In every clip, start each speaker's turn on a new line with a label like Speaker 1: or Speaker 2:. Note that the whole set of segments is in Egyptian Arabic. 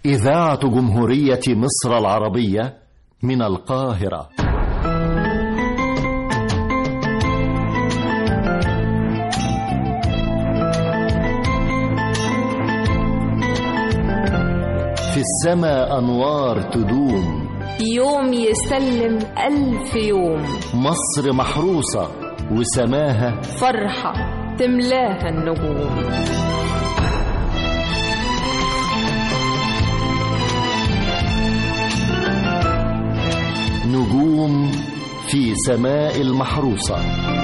Speaker 1: إذاعة جمهورية مصر العربية من القاهرة في السماء أنوار تدوم
Speaker 2: يوم يسلم ألف يوم
Speaker 1: مصر محروسة وسماها
Speaker 2: فرحة تملاها النجوم
Speaker 1: نجوم في سماء المحروسة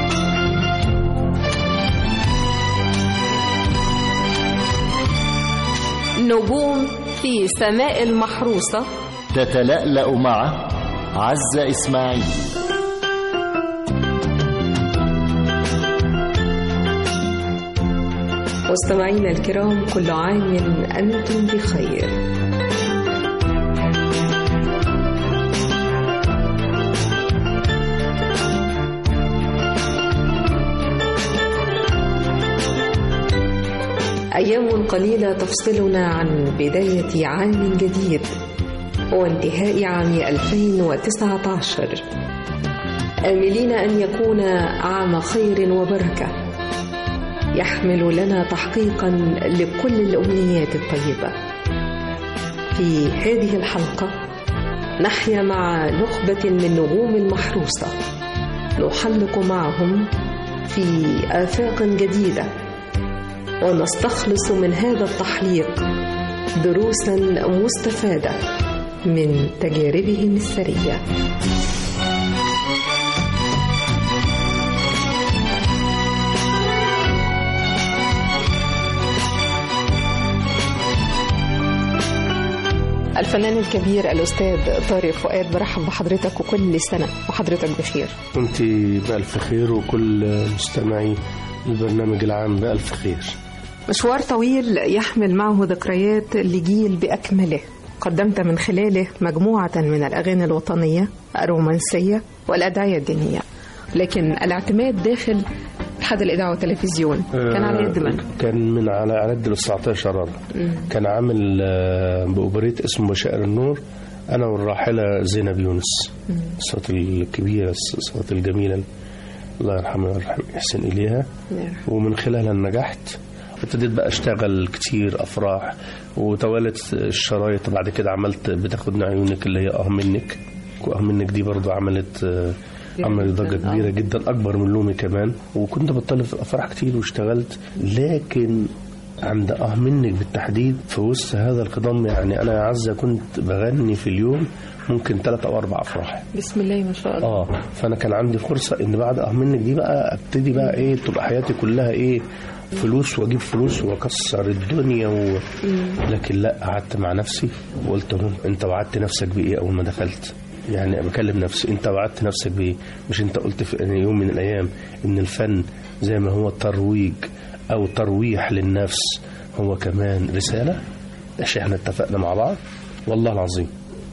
Speaker 2: نجوم في سماء المحروسة
Speaker 1: تتلألأ مع عزة إسماعيل
Speaker 3: مستمعينا الكرام كل عام أنتم بخير أيام قليلة تفصلنا عن بداية عام جديد وانتهاء عام 2019 آملين أن يكون عام خير وبركة يحمل لنا تحقيقا لكل الأمنيات الطيبة في هذه الحلقة نحيا مع نخبة من نجوم المحروسة نحلق معهم في آفاق جديدة ونستخلص من هذا التحليق دروسا مستفادة من تجاربهم الثريه الفنان الكبير الأستاذ طارق فؤاد برحب بحضرتك وكل سنة وحضرتك بخير
Speaker 4: انت بألف خير وكل مستمعي البرنامج العام بألف خير
Speaker 3: مشوار طويل يحمل معه ذكريات لجيل بأكمله قدمت من خلاله مجموعة من الأغاني الوطنية الرومانسية والأدعية الدينية لكن الاعتماد داخل اتحاد الإذاعة والتلفزيون كان على يد من؟
Speaker 4: كان من على على يد ال 19 راجل كان عامل آه، بأوبريت اسمه بشائر النور أنا والراحلة زينب يونس الصوت الكبيرة الصوت الجميلة الله يرحمه ويرحم يحسن إليها ومن خلالها نجحت ابتديت بقى اشتغل كتير افراح وتوالت الشرايط بعد كده عملت بتاخدني عيونك اللي هي اه منك واه منك دي برضو عملت آه، عملت ضجه كبيره جدا اكبر من لومي كمان وكنت بطلب في الافراح كتير واشتغلت لكن عند اه منك بالتحديد في وسط هذا الخضم يعني انا يا عزه كنت بغني في اليوم ممكن ثلاث او اربع افراح
Speaker 3: بسم الله ما شاء الله
Speaker 4: اه فانا كان عندي فرصه ان بعد اه منك دي بقى ابتدي بقى ايه تبقى حياتي كلها ايه فلوس واجيب فلوس واكسر الدنيا و... لكن لا قعدت مع نفسي وقلت له انت وعدت نفسك بايه اول ما دخلت يعني بكلم نفسي انت وعدت نفسك بايه مش انت قلت في يوم من الايام ان الفن زي ما هو ترويج او ترويح للنفس هو كمان رساله مش احنا اتفقنا مع بعض والله العظيم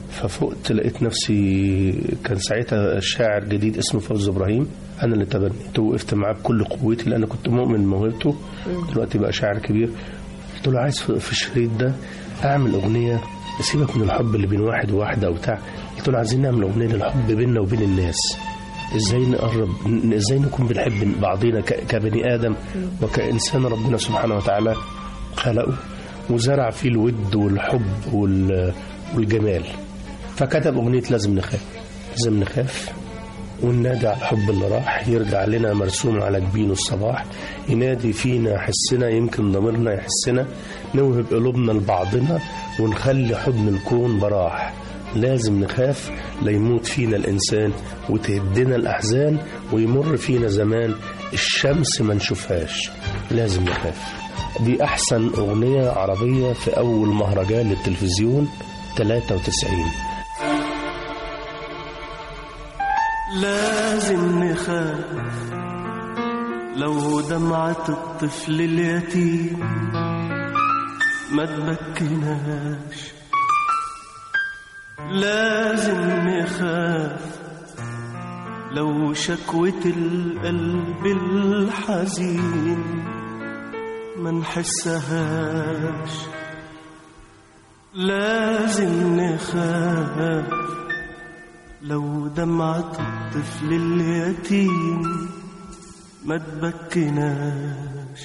Speaker 4: ففقت لقيت نفسي كان ساعتها شاعر جديد اسمه فوز ابراهيم انا اللي تبنيته وقفت معاه بكل قوتي لان كنت مؤمن بموهبته دلوقتي بقى شاعر كبير قلت له عايز في في الشريط ده اعمل اغنيه سيبك من الحب اللي بين واحد وواحده او بتاع قلت له عايزين نعمل اغنيه للحب بيننا وبين الناس ازاي نقرب ن- ازاي نكون بنحب بعضينا ك- كبني ادم وكانسان ربنا سبحانه وتعالى خلقه وزرع فيه الود والحب وال- والجمال فكتب أغنية لازم نخاف لازم نخاف وننادي على الحب اللي راح يرجع لنا مرسوم على جبينه الصباح ينادي فينا حسنا يمكن ضميرنا يحسنا نوهب قلوبنا لبعضنا ونخلي حضن الكون براح لازم نخاف ليموت فينا الإنسان وتهدنا الأحزان ويمر فينا زمان الشمس ما نشوفهاش لازم نخاف دي أحسن أغنية عربية في أول مهرجان للتلفزيون 93
Speaker 5: لازم نخاف لو دمعة الطفل اليتيم ما تبكيناش لازم نخاف لو شكوة القلب الحزين ما نحسهاش لازم نخاف لو دمعة الطفل اليتيم ما تبكناش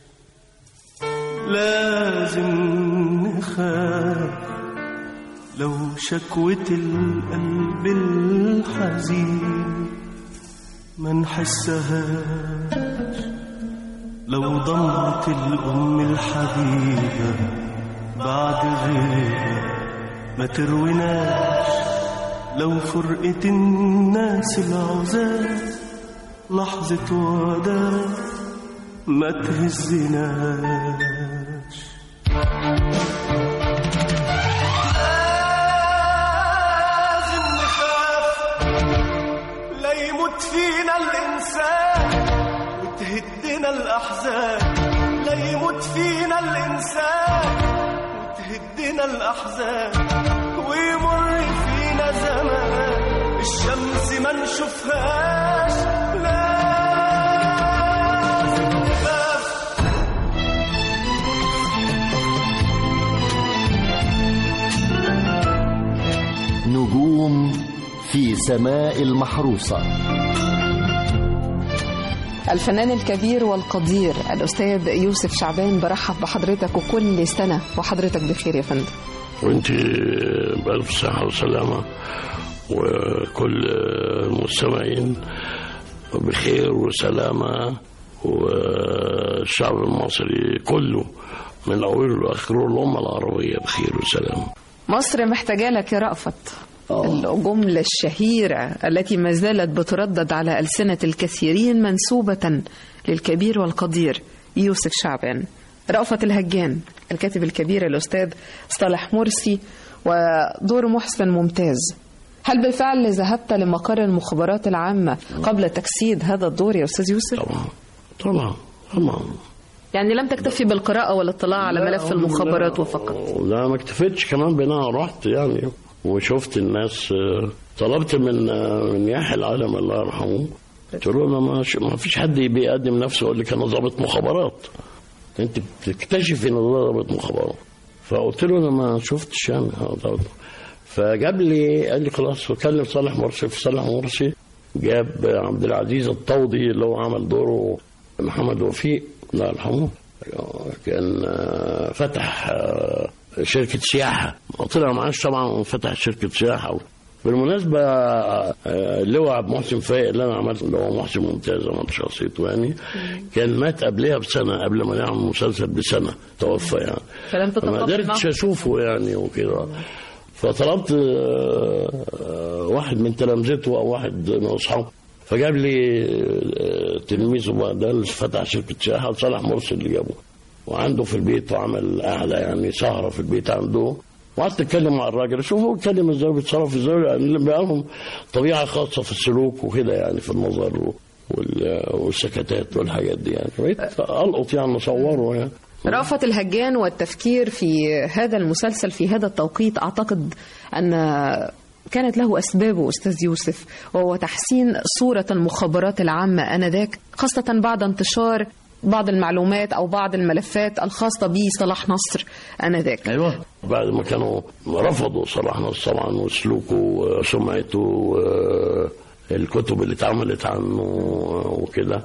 Speaker 5: لازم نخاف لو شكوة القلب الحزين ما نحسهاش لو ضمت الأم الحبيبة بعد غيبة ما ترويناش لو فرقة الناس العزاز لحظة وداع ما تهزناش لازم نخاف لا يموت فينا الإنسان وتهدنا الأحزان لا يموت فينا الإنسان وتهدنا الأحزان ويمر فينا زمان الشمس ما نشوفهاش لازم نخاف
Speaker 1: نجوم في سماء المحروسة
Speaker 3: الفنان الكبير والقدير الأستاذ يوسف شعبان برحب بحضرتك وكل سنة وحضرتك بخير يا فندم
Speaker 6: وانت بألف صحة وسلامة وكل المستمعين بخير وسلامة والشعب المصري كله من أوله لآخره الأمة العربية بخير وسلامة
Speaker 3: مصر محتاجة لك يا رأفت الجملة الشهيرة التي ما زالت بتردد على ألسنة الكثيرين منسوبة للكبير والقدير يوسف شعبان رأفت الهجان الكاتب الكبير الأستاذ صالح مرسي ودور محسن ممتاز هل بالفعل ذهبت لمقر المخابرات العامة قبل تجسيد هذا الدور يا أستاذ يوسف؟
Speaker 6: طبعا طبعا طبعا
Speaker 3: يعني لم تكتفي بالقراءة والاطلاع على ملف المخابرات وفقط
Speaker 6: لا ما اكتفيتش كمان بناء رحت يعني وشفت الناس آه، طلبت من آه، من يحيى العالم الله يرحمه قلت له انا ما, ش- ما فيش حد بيقدم نفسه يقول لك انا ضابط مخابرات انت بتكتشف ان ده ضابط مخابرات فقلت له انا ما شفتش يعني آه، ضابط. فجاب لي قال لي خلاص وكلم صالح مرسي في صالح مرسي جاب عبد العزيز الطوضي اللي هو عمل دوره محمد وفيق الله يرحمه كان آه، فتح آه، شركة سياحة طلع معاش طبعا فتح شركة سياحة بالمناسبة آه، اللواء عبد محسن فايق اللي أنا عملت اللي هو محسن ممتاز عملت شخصيته يعني كان مات قبلها بسنة قبل ما نعمل المسلسل بسنة توفى يعني
Speaker 3: فلم
Speaker 6: فما
Speaker 3: تتقبل
Speaker 6: قدرتش
Speaker 3: معه
Speaker 6: اشوفه يعني وكده فطلبت آه، آه، واحد من تلامذته او واحد من اصحابه فجاب لي آه، تلميذه بقى ده اللي فتح شركه سياحه صالح مرسي اللي جابه وعنده في البيت وعمل قعده يعني سهره في البيت عنده وقعدت اتكلم مع الراجل اشوفه بيتكلم ازاي وبيتصرف ازاي لان بقى لهم طبيعه خاصه في السلوك وكده يعني في النظر وال- والسكتات والحاجات دي يعني بقيت القط يعني اصوره يعني
Speaker 3: رأفت الهجان والتفكير في هذا المسلسل في هذا التوقيت أعتقد أن كانت له أسبابه أستاذ يوسف وهو تحسين صورة المخابرات العامة آنذاك خاصة بعد انتشار بعض المعلومات أو بعض الملفات الخاصة بصلاح نصر آنذاك
Speaker 6: ايوه بعد ما كانوا رفضوا صلاح نصر طبعا وسلوكه وسمعته والكتب اللي اتعملت عنه وكده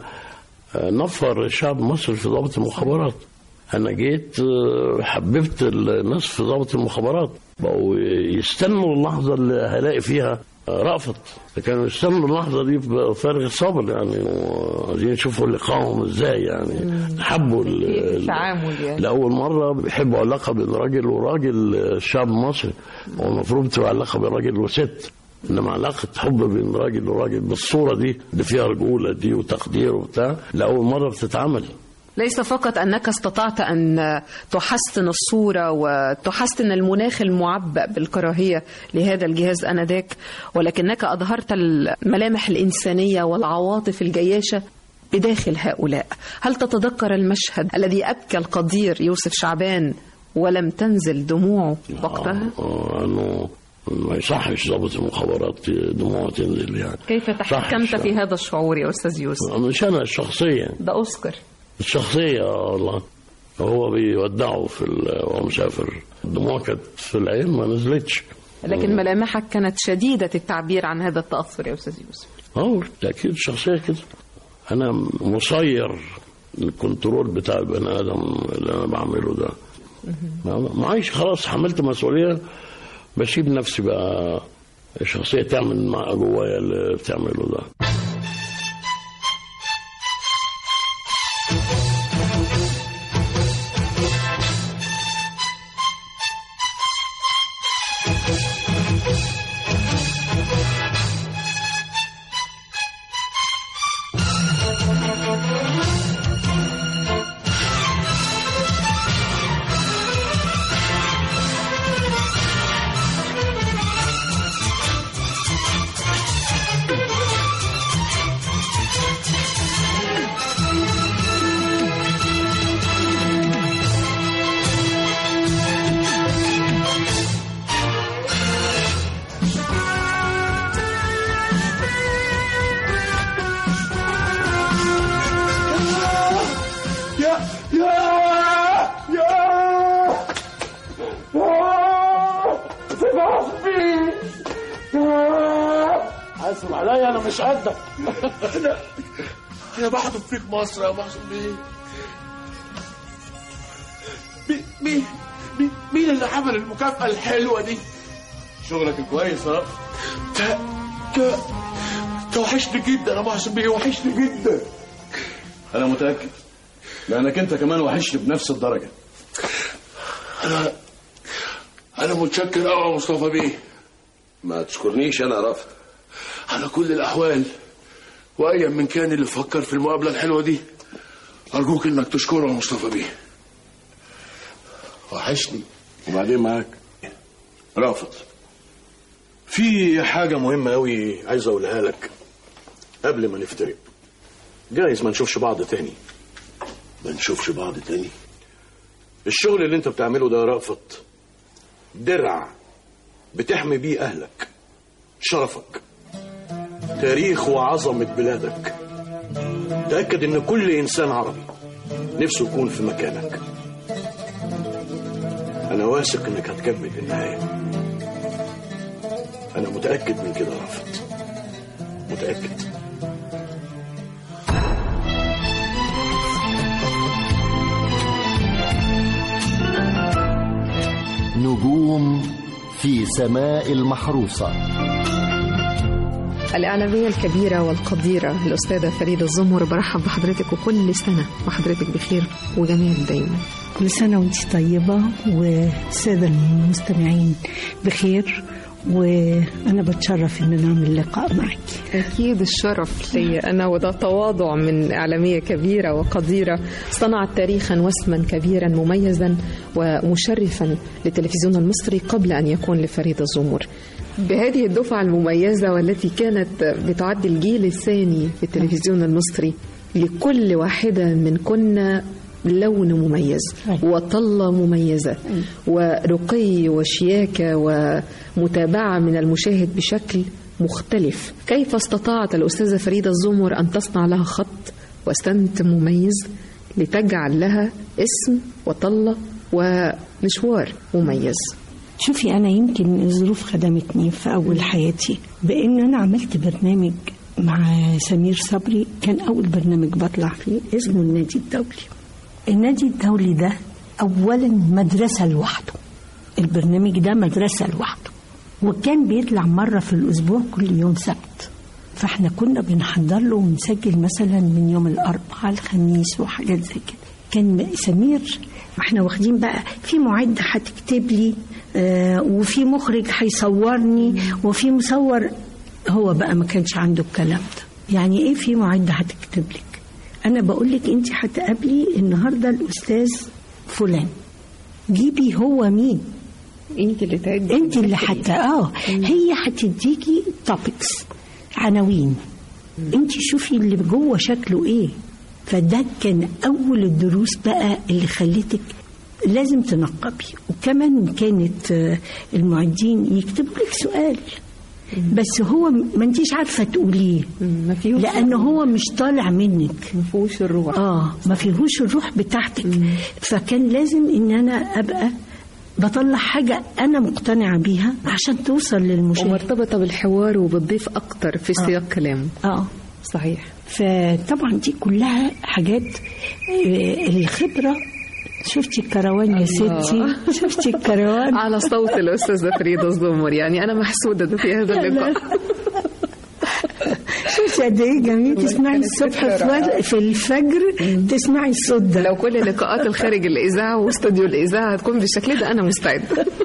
Speaker 6: نفر الشعب المصري في ضابط المخابرات انا جيت آه، حببت الناس في ضابط المخابرات بقوا يستنوا اللحظه اللي هلاقي فيها آه، رأفت كانوا يستنوا اللحظه دي بفارغ الصبر يعني وعايزين يشوفوا لقائهم ازاي يعني حبوا ال- ال-
Speaker 3: التعامل يعني.
Speaker 6: لأول مرة بيحبوا علاقة بين راجل وراجل الشعب المصري هو المفروض تبقى علاقة بين راجل وست إنما علاقة حب بين راجل وراجل بالصورة دي اللي فيها رجولة دي وتقدير وبتاع لأول مرة بتتعمل
Speaker 3: ليس فقط أنك استطعت أن تحسن الصورة وتحسن المناخ المعبأ بالكراهية لهذا الجهاز آنذاك ولكنك أظهرت الملامح الإنسانية والعواطف الجياشة بداخل هؤلاء هل تتذكر المشهد الذي أبكى القدير يوسف شعبان ولم تنزل دموعه وقتها
Speaker 6: آه، إنه ما يصحش ضابط المخابرات دموعه تنزل يعني
Speaker 3: كيف تحكمت
Speaker 6: صح.
Speaker 3: في هذا الشعور يا أستاذ يوسف
Speaker 6: مش أنا الشخصية
Speaker 3: ده أوسكار
Speaker 6: الشخصية آه والله هو بيودعه في ال- وهو مسافر الدموع كانت في العين ما نزلتش
Speaker 3: لكن ملامحك كانت شديدة التعبير عن هذا التأثر يا أستاذ يوسف
Speaker 6: اه اكيد شخصيه كده انا مصير الكنترول بتاع البني ادم اللي انا بعمله ده ما- معيش خلاص حملت مسؤوليه بسيب نفسي بقى الشخصيه تعمل مع جوايا اللي بتعمله ده
Speaker 5: يا يا يا
Speaker 6: حاسب عليا انا مش قدك
Speaker 5: انا انا بحضن فيك مصر يا محسن بيه مين مين مين مين اللي عمل المكافأة الحلوة دي؟
Speaker 7: شغلك كويس ها
Speaker 5: ده ده ده وحشني جدا يا محسن بيه وحشني جدا
Speaker 7: انا متاكد لانك انت كمان وحشني بنفس الدرجه
Speaker 5: انا انا متشكر قوي يا مصطفى بيه
Speaker 8: ما تشكرنيش انا رافض
Speaker 5: على كل الاحوال وايا من كان اللي فكر في المقابله الحلوه دي ارجوك انك تشكره يا مصطفى بيه وحشني
Speaker 7: وبعدين معاك
Speaker 8: رافض في حاجة مهمة أوي عايز أقولها لك قبل ما نفترق جايز ما نشوفش بعض تاني
Speaker 5: ما نشوفش بعض تاني
Speaker 8: الشغل اللي انت بتعمله ده يا رأفت درع بتحمي بيه أهلك شرفك تاريخ وعظمة بلادك تأكد إن كل إنسان عربي نفسه يكون في مكانك أنا واثق إنك هتكمل للنهاية أنا متأكد من كده يا رأفت متأكد
Speaker 1: نجوم في سماء المحروسة
Speaker 3: الإعلامية الكبيرة والقديرة الأستاذة فريدة الزمر برحب بحضرتك وكل سنة وحضرتك بخير وجميل دايما
Speaker 9: كل سنة وانت طيبة والسادة المستمعين بخير وأنا بتشرف إن نعمل لقاء معك
Speaker 3: أكيد الشرف لي أنا وده تواضع من إعلامية كبيرة وقديرة صنعت تاريخا واسما كبيرا مميزا ومشرفا للتلفزيون المصري قبل أن يكون لفريد الزمر بهذه الدفعة المميزة والتي كانت بتعد الجيل الثاني في التلفزيون المصري لكل واحدة من كنا لون مميز وطلة مميزة ورقي وشياكة ومتابعة من المشاهد بشكل مختلف كيف استطاعت الأستاذة فريدة الزمر أن تصنع لها خط وستنت مميز لتجعل لها اسم وطلة ومشوار مميز
Speaker 9: شوفي أنا يمكن الظروف خدمتني في أول حياتي بإن أنا عملت برنامج مع سمير صبري كان أول برنامج بطلع فيه اسمه النادي الدولي النادي الدولي ده أولا مدرسة لوحده البرنامج ده مدرسة لوحده وكان بيطلع مرة في الأسبوع كل يوم سبت فاحنا كنا بنحضر له ونسجل مثلا من يوم الأربعاء الخميس وحاجات زي كده كان سمير احنا واخدين بقى في معد هتكتب لي آه وفي مخرج هيصورني وفي مصور هو بقى ما كانش عنده الكلام ده يعني ايه في معد هتكتب لك انا بقول لك انت هتقابلي النهارده الاستاذ فلان جيبي هو مين
Speaker 3: انت اللي تعدي
Speaker 9: انت اللي حتى اه هي هتديكي توبكس عناوين انت شوفي اللي جوه شكله ايه فده كان اول الدروس بقى اللي خليتك لازم تنقبي وكمان كانت آه، المعدين يكتبوا لك سؤال بس هو م- ما انتيش عارفه تقوليه
Speaker 3: ما فيهوش
Speaker 9: لان هو مش طالع منك
Speaker 3: ما فيهوش الروح
Speaker 9: اه ما فيهوش الروح بتاعتك فكان لازم ان انا ابقى بطلع حاجه انا مقتنعه بيها عشان توصل للمشاهد
Speaker 3: ومرتبطة بالحوار وبتضيف أكتر في سياق كلامه
Speaker 9: اه
Speaker 3: صحيح
Speaker 9: فطبعا دي كلها حاجات آه، الخبره شفتي الكروان يا
Speaker 3: الله.
Speaker 9: ستي شفتي الكروان
Speaker 3: على صوت الأستاذة فريدة الزمر يعني أنا محسودة في هذا اللقاء
Speaker 9: شفتي قد ايه جميل تسمعي الصبح في وج- في الفجر تسمعي الصوت ده
Speaker 3: لو كل لقاءات الخارج الإذاعة واستوديو الإذاعة هتكون بالشكل ده أنا مستعدة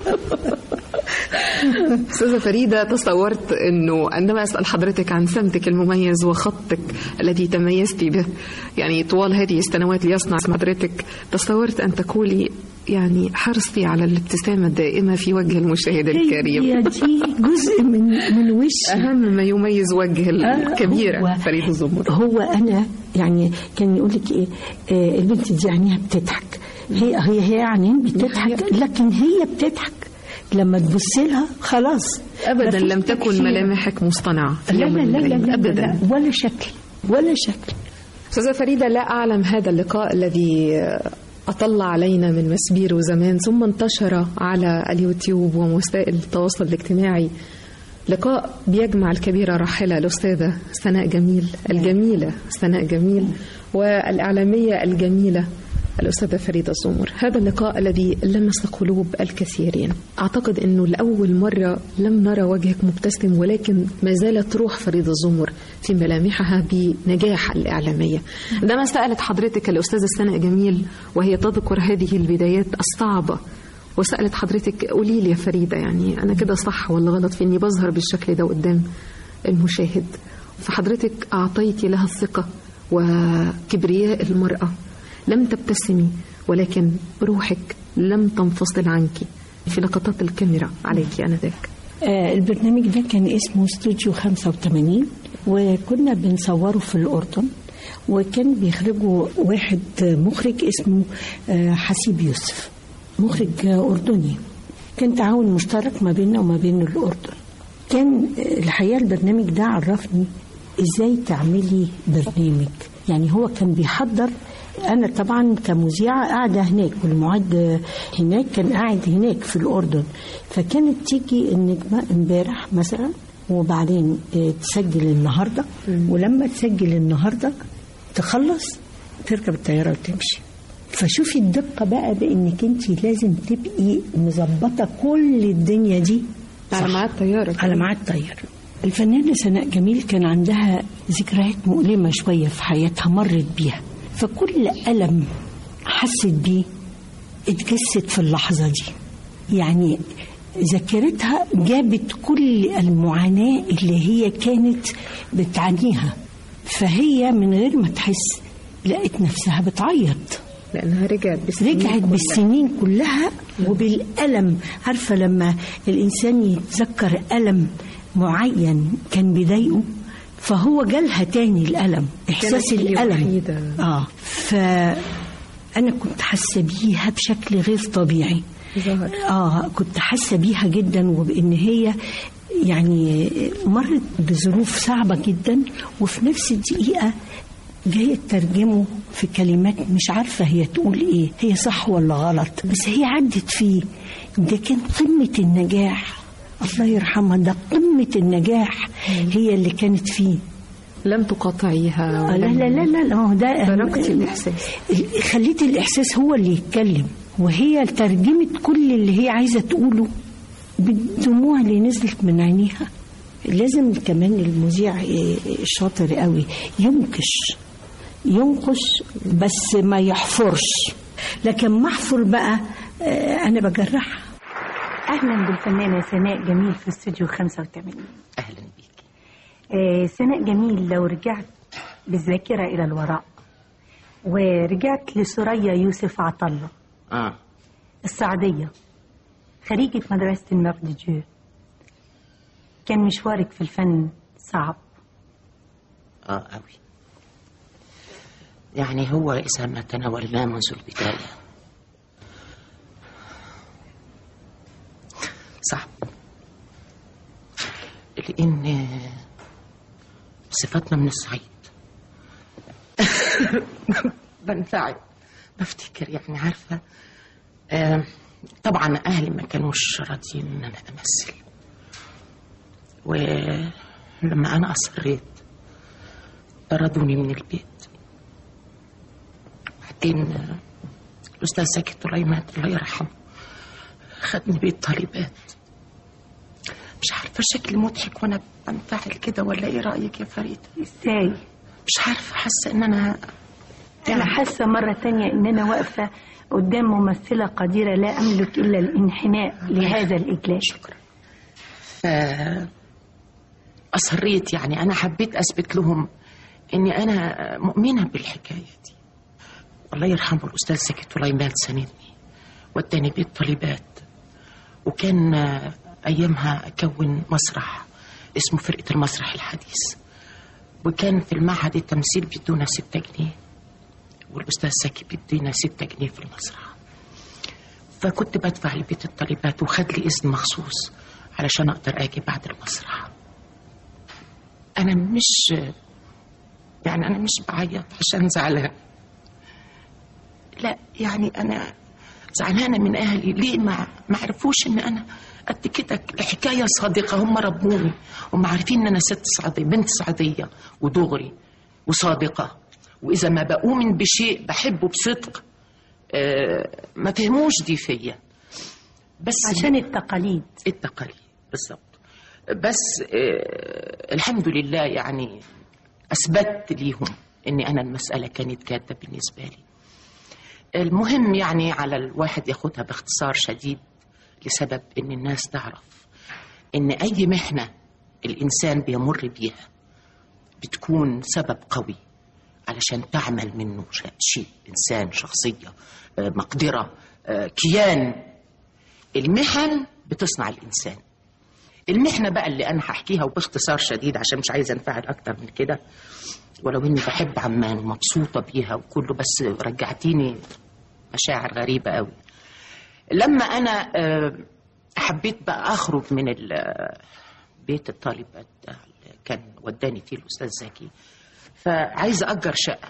Speaker 3: أستاذة فريدة تصورت أنه عندما أسأل حضرتك عن سمتك المميز وخطك الذي تميزت به يعني طوال هذه السنوات ليصنع اسم حضرتك تصورت أن تقولي يعني حرصي على الابتسامة الدائمة في وجه المشاهد الكريم
Speaker 9: هي دي جزء من من وشي
Speaker 3: أهم ما يميز وجه
Speaker 9: آه،
Speaker 3: الكبيرة
Speaker 9: هو-
Speaker 3: فريد الزمر
Speaker 9: هو انا يعني كان يقول لك ايه آه البنت دي عينيها بتضحك هي هي هي عينين بتضحك لكن هي بتضحك لما تبص لها خلاص
Speaker 3: أبدا
Speaker 9: مفيش
Speaker 3: لم تكن
Speaker 9: تكشير.
Speaker 3: ملامحك مصطنعة في
Speaker 9: لا
Speaker 3: يوم
Speaker 9: لا
Speaker 3: من
Speaker 9: لا لا,
Speaker 3: الأيام.
Speaker 9: لا,
Speaker 3: أبدا
Speaker 9: لا ولا شكل ولا شكل
Speaker 3: أستاذة فريدة لا أعلم هذا اللقاء الذي أطل علينا من مسبير زمان ثم انتشر على اليوتيوب ووسائل التواصل الاجتماعي لقاء بيجمع الكبيرة راحلة الأستاذة سناء جميل الجميلة سناء جميل والإعلامية الجميلة الأستاذة فريدة الزمر هذا اللقاء الذي لمس قلوب الكثيرين أعتقد أنه لأول مرة لم نرى وجهك مبتسم ولكن ما زالت روح فريدة الزمر في ملامحها بنجاح الإعلامية عندما سألت حضرتك الأستاذة سناء جميل وهي تذكر هذه البدايات الصعبة وسألت حضرتك قولي لي يا فريدة يعني أنا كده صح ولا غلط في إني بظهر بالشكل ده قدام المشاهد فحضرتك أعطيتي لها الثقة وكبرياء المرأة لم تبتسمي ولكن روحك لم تنفصل عنك في لقطات الكاميرا عليك أنذاك
Speaker 9: آه البرنامج ده كان اسمه استوديو 85 وكنا بنصوره في الأردن وكان بيخرجه واحد مخرج اسمه آه حسيب يوسف مخرج آه أردني كان تعاون مشترك ما بيننا وما بين الأردن كان آه، الحقيقة البرنامج ده عرفني ازاي تعملي برنامج يعني هو كان بيحضر انا طبعا كمذيعه قاعده هناك والمعد هناك كان قاعد هناك في الاردن فكانت تيجي النجمه امبارح مثلا وبعدين آه، تسجل النهارده ولما تسجل النهارده تخلص تركب الطياره وتمشي فشوفي الدقه بقى بانك انت لازم تبقي مظبطه كل الدنيا دي
Speaker 3: على
Speaker 9: صح.
Speaker 3: ميعاد طيارة
Speaker 9: على ميعاد طيارة الفنانة سناء جميل كان عندها ذكريات مؤلمة شوية في حياتها مرت بيها فكل ألم حست بيه اتجسد في اللحظة دي يعني ذاكرتها جابت كل المعاناة اللي هي كانت بتعانيها فهي من غير ما تحس لقت نفسها بتعيط
Speaker 3: لأنها رجعت بالسنين
Speaker 9: رجعت
Speaker 3: كلها.
Speaker 9: بالسنين كلها وبالألم عارفة لما الإنسان يتذكر ألم معين كان بيضايقه فهو جالها تاني الألم إحساس
Speaker 3: هي
Speaker 9: الألم
Speaker 3: وحيدة.
Speaker 9: آه فأنا كنت حاسة بيها بشكل غير طبيعي
Speaker 3: ظهر.
Speaker 9: آه كنت حاسة بيها جدا وبإن هي يعني مرت بظروف صعبة جدا وفي نفس الدقيقة جاية تترجمه في كلمات مش عارفة هي تقول ايه هي صح ولا غلط بس هي عدت فيه ده كان قمة النجاح الله يرحمها ده قمة النجاح هي اللي كانت فيه
Speaker 3: لم تقاطعيها
Speaker 9: آه، لا لا لا لا لا ده
Speaker 3: تركتي الإحساس
Speaker 9: ال- خليت الإحساس هو اللي يتكلم وهي ترجمت كل اللي هي عايزة تقوله بالدموع اللي نزلت من عينيها لازم كمان المذيع إيه، شاطر قوي ينقش ينقش بس ما يحفرش لكن محفر بقى آه، أنا بجرحها
Speaker 10: اهلا بالفنانه سناء جميل في استوديو 85
Speaker 11: اهلا بيك
Speaker 10: آه سناء جميل لو رجعت بالذاكره الى الوراء ورجعت لسوريا يوسف عطله
Speaker 11: اه
Speaker 10: السعوديه خريجه مدرسه المير دي جو كان مشوارك في الفن صعب
Speaker 11: اه قوي يعني هو إذا ما تناولناه منذ البداية صعب لأن صفاتنا من الصعيد بنفعل بفتكر يعني عارفة آه، طبعا أهلي ما كانوش راضيين إن أنا أمثل ولما أنا أصريت طردوني من البيت بعدين آه، الأستاذ زكي طليمات الله يرحمه خدني بيت طالبات مش عارفة شكلي مضحك وأنا بنفعل كده ولا إيه رأيك يا فريدة؟
Speaker 10: ازاي
Speaker 11: مش عارفة حاسة إن أنا
Speaker 10: انا حاسه مره تانية ان انا واقفه قدام ممثله قديره لا املك الا الانحناء لهذا الاجلال
Speaker 11: شكرا ف أصريت يعني أنا حبيت أثبت لهم إني أنا مؤمنة بالحكاية دي الله يرحمه الأستاذ زكي طليمان ساندني وداني بيت طالبات وكان آه، أيامها أكون مسرح اسمه فرقة المسرح الحديث وكان في المعهد التمثيل بيدونا ستة جنيه والأستاذ زكي بيدينا ستة جنيه في المسرح فكنت بدفع لبيت الطالبات وخد لي إذن مخصوص علشان أقدر أجي بعد المسرح أنا مش يعني أنا مش بعيط عشان زعلان لا يعني أنا زعلانة من أهلي ليه ما ما عرفوش إن أنا قد كده حكاية صادقة هم ربوني هم عارفين إن أنا ست صعيدية بنت صعيدية ودغري وصادقة وإذا ما بؤمن بشيء بحبه بصدق آه، ما فهموش دي فيا بس
Speaker 10: عشان التقاليد
Speaker 11: التقاليد بالظبط بس آه، الحمد لله يعني اثبتت ليهم ان انا المساله كانت جاده بالنسبه لي المهم يعني على الواحد ياخدها باختصار شديد لسبب ان الناس تعرف ان اي محنه الانسان بيمر بيها بتكون سبب قوي علشان تعمل منه ش- شيء انسان شخصيه آه، مقدره آه، كيان المحن بتصنع الانسان المحنه بقى اللي انا هحكيها وباختصار شديد عشان مش عايزه انفعل اكتر من كده ولو اني بحب عمان ومبسوطه بيها وكله بس رجعتيني مشاعر غريبه قوي لما انا آه، حبيت بقى اخرج من ال- بيت الطالبات ده اللي كان وداني فيه الاستاذ زكي فعايزه اجر شقه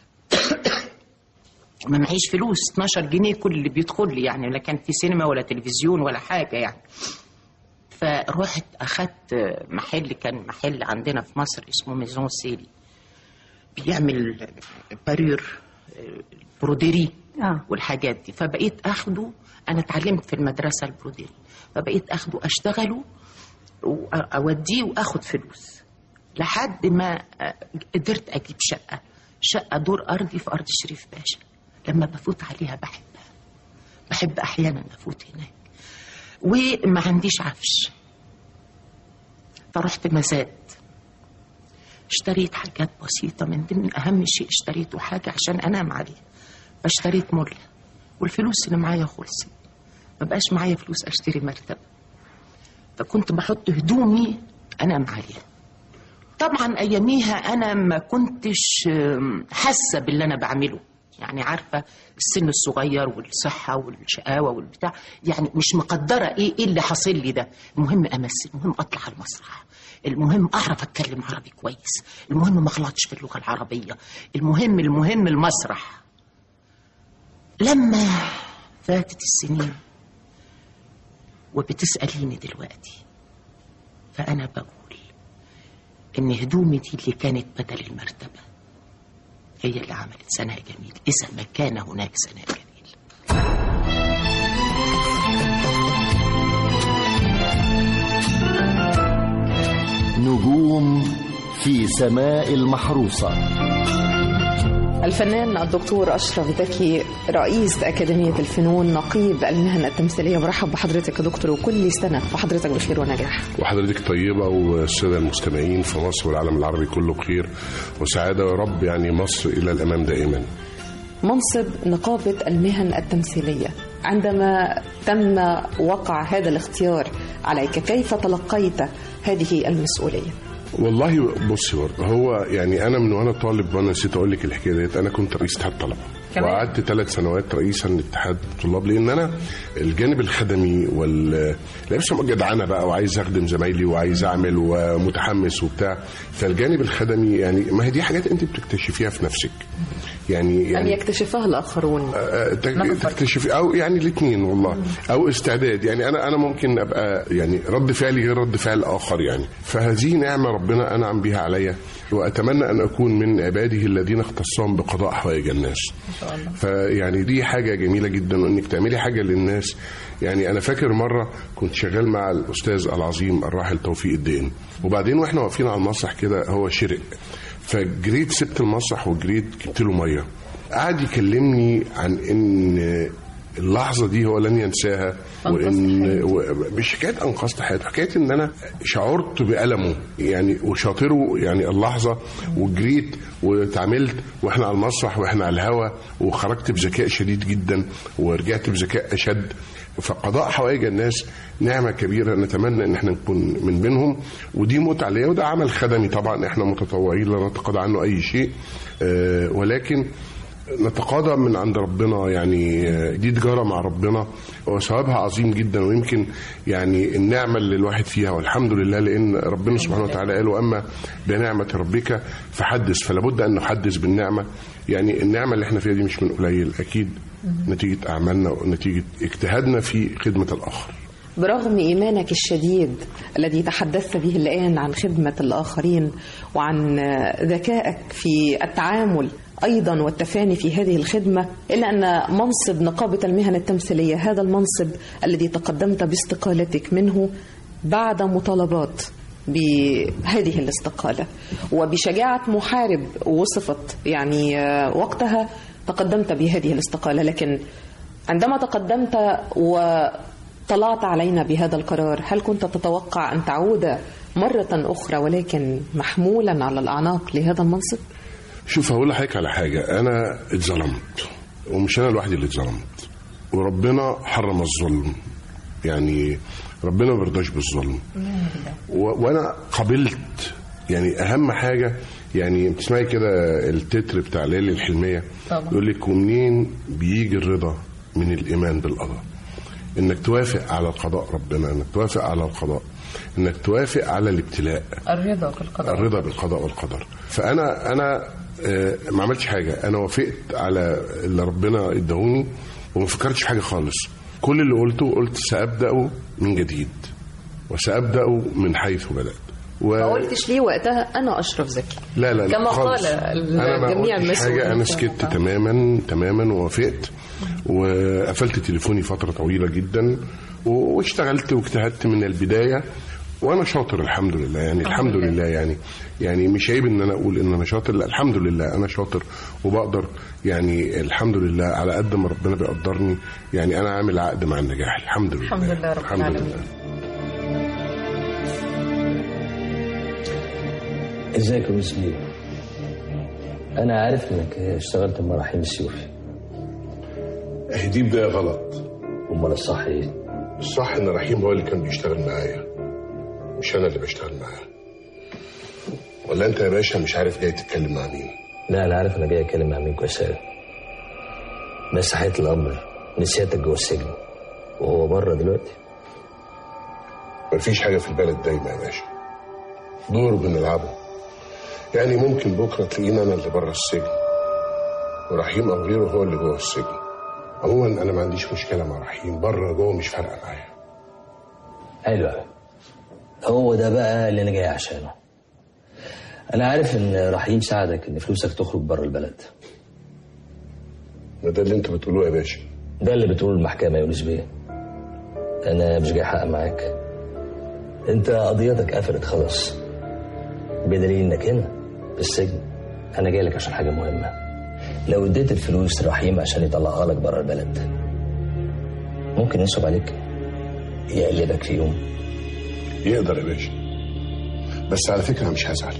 Speaker 11: ما معيش فلوس 12 جنيه كل اللي بيدخل لي يعني لا كان في سينما ولا تلفزيون ولا حاجه يعني فرحت اخدت محل كان محل عندنا في مصر اسمه ميزون سيلي بيعمل بارير بروديري
Speaker 10: اه
Speaker 11: والحاجات دي فبقيت اخده انا اتعلمت في المدرسه البروديري فبقيت اخده اشتغله واوديه واخد فلوس لحد ما قدرت اجيب شقه شقه دور ارضي في ارض الشريف باشا لما بفوت عليها بحبها بحب احيانا افوت هناك وما عنديش عفش فرحت مزاد اشتريت حاجات بسيطة من ضمن أهم شيء اشتريته حاجة عشان أنام عليها فاشتريت ملة والفلوس اللي معايا خلصت ما بقاش معايا فلوس أشتري مرتبة فكنت بحط هدومي أنام عليها طبعا أياميها أنا ما كنتش آم، حاسة باللي أنا بعمله يعني عارفة السن الصغير والصحة والشقاوة والبتاع يعني مش مقدرة إيه إيه اللي حاصل لي ده المهم أمثل المهم أطلع على المسرح المهم أعرف أتكلم عربي كويس المهم ما أغلطش في اللغة العربية المهم المهم المسرح لما فاتت السنين وبتسأليني دلوقتي فأنا بقول إن هدومي دي اللي كانت بدل المرتبة هي اللي عملت سناء جميل إذا ما كان هناك سناء جميل
Speaker 1: نجوم في سماء المحروسة
Speaker 3: الفنان الدكتور أشرف زكي رئيس أكاديمية الفنون نقيب المهن التمثيلية برحب بحضرتك يا دكتور وكل سنة وحضرتك بخير ونجاح
Speaker 12: وحضرتك طيبة والسادة المستمعين في مصر والعالم العربي كله بخير وسعادة يا رب يعني مصر إلى الأمام دائما
Speaker 3: منصب نقابة المهن التمثيلية عندما تم وقع هذا الاختيار عليك كيف تلقيت هذه المسؤولية؟
Speaker 12: والله بصي برضه هو يعني أنا من وأنا طالب وأنا نسيت أقول لك الحكاية ديت أنا كنت رئيس اتحاد طلبة
Speaker 3: كمان؟
Speaker 12: وقعدت ثلاث سنوات رئيسا لاتحاد الطلاب لان انا الجانب الخدمي وال لابس جدعنه بقى وعايز اخدم زمايلي وعايز اعمل ومتحمس وبتاع فالجانب الخدمي يعني ما هي دي حاجات انت بتكتشفيها في نفسك يعني
Speaker 3: أن
Speaker 12: يعني
Speaker 3: يكتشفها الآخرون
Speaker 12: آه، تك- تكتشف او يعني الاثنين والله او استعداد يعني انا انا ممكن ابقى يعني رد فعلي غير رد فعل اخر يعني فهذه نعمه ربنا انعم بها عليا واتمنى ان اكون من عباده الذين اختصهم بقضاء حوائج الناس فيعني دي حاجه جميله جدا وانك تعملي حاجه للناس يعني انا فاكر مره كنت شغال مع الاستاذ العظيم الراحل توفيق الدين وبعدين واحنا واقفين على المسرح كده هو شرق فجريت سبت المسرح وجريت جبت له ميه قعد يكلمني عن ان اللحظه دي هو لن ينساها وان و- مش حكايه انقذت حياته حكايه ان انا شعرت بالمه يعني وشاطره يعني اللحظه وجريت واتعاملت واحنا على المسرح واحنا على الهوا وخرجت بذكاء شديد جدا ورجعت بذكاء اشد فقضاء حوائج الناس نعمة كبيرة نتمنى ان احنا نكون من بينهم ودي متعة ليا وده عمل خدمي طبعا احنا متطوعين لا نتقاضى عنه اي شيء آه، ولكن نتقاضى من عند ربنا يعني آه، دي تجارة مع ربنا وثوابها عظيم جدا ويمكن يعني النعمة اللي الواحد فيها والحمد لله لأن ربنا سبحانه وتعالى قال وأما بنعمة ربك فحدث فلا بد أن نحدث بالنعمة يعني النعمة اللي احنا فيها دي مش من قليل أكيد نتيجة أعمالنا ونتيجة اجتهادنا في خدمة الآخر
Speaker 3: برغم إيمانك الشديد الذي تحدثت به الآن عن خدمة الآخرين وعن ذكائك في التعامل أيضا والتفاني في هذه الخدمة إلا أن منصب نقابة المهن التمثيلية هذا المنصب الذي تقدمت باستقالتك منه بعد مطالبات بهذه الاستقالة وبشجاعة محارب وصفت يعني آه، وقتها تقدمت بهذه الاستقالة لكن عندما تقدمت وطلعت علينا بهذا القرار هل كنت تتوقع أن تعود مرة أخرى ولكن محمولا على الأعناق لهذا المنصب؟
Speaker 12: شوف هقول لحضرتك على حاجة أنا اتظلمت ومش أنا لوحدي اللي اتظلمت وربنا حرم الظلم يعني ربنا ما بيرضاش بالظلم و- وأنا قبلت يعني أهم حاجة يعني بتسمعي كده التتر بتاع ليالي الحلمية
Speaker 3: طبعا.
Speaker 12: يقول لك ومنين بيجي الرضا من الإيمان بالقضاء إنك توافق على قضاء ربنا إنك توافق على القضاء إنك توافق على الابتلاء
Speaker 3: الرضا بالقضاء
Speaker 12: الرضا بالقضاء والقدر فانا انا آه، ما عملتش حاجه انا وافقت على اللي ربنا اداهوني وما فكرتش في حاجه خالص كل اللي قلته قلت سابدا من جديد وسابدا من حيث بدات و...
Speaker 3: ما قلتش ليه وقتها أنا أشرف زكي
Speaker 12: لا لا لا
Speaker 3: كما
Speaker 12: خالص.
Speaker 3: قال
Speaker 12: انا ما
Speaker 3: جميع
Speaker 12: قلتش
Speaker 3: المسؤولين
Speaker 12: حاجه انا
Speaker 3: في
Speaker 12: سكت
Speaker 3: هذا.
Speaker 12: تماما تماما ووافقت وقفلت تليفوني فتره طويله جدا و- واشتغلت واجتهدت من البدايه وانا شاطر الحمد لله يعني الحمد لله يعني يعني مش عيب ان انا اقول ان انا شاطر لا الحمد لله انا شاطر وبقدر يعني الحمد لله على قد ما ربنا بيقدرني يعني انا عامل عقد مع النجاح الحمد لله
Speaker 3: الحمد لله رب
Speaker 12: الحمد
Speaker 3: العالمين
Speaker 12: لله
Speaker 13: ازيك يا مس ليلى انا عارف انك اشتغلت مع رحيم السيوفي
Speaker 12: اهي دي بدايه غلط
Speaker 13: امال الصح ايه
Speaker 12: الصح ان رحيم هو اللي كان بيشتغل معايا مش انا اللي بشتغل معاه ولا انت يا باشا مش عارف جاي تتكلم مع مين
Speaker 13: لا انا عارف انا جاي اتكلم مع مين كويس أوي. بس حقيقة الامر ان سيادتك جوه السجن وهو بره دلوقتي
Speaker 12: مفيش حاجه في البلد دايما يا باشا دور بنلعبه يعني ممكن بكره تلاقيني انا اللي بره السجن ورحيم او غيره هو اللي جوه السجن عموما انا ما عنديش مشكله مع رحيم بره جوه مش فارقه معايا
Speaker 13: حلو أوي. هو ده بقى اللي انا جاي عشانه انا عارف ان رحيم ساعدك ان فلوسك تخرج بره البلد
Speaker 12: ما ده اللي انتوا بتقولوه يا باشا
Speaker 13: ده اللي بتقول المحكمة يا يونس بيه أنا مش جاي حق معاك أنت قضيتك قفلت خلاص بدليل إنك هنا في السجن أنا جاي لك عشان حاجة مهمة لو اديت الفلوس لرحيم عشان يطلعها لك بره البلد ممكن ينصب عليك يقلبك في يوم
Speaker 12: يقدر يا باشا بس على فكره مش هزعل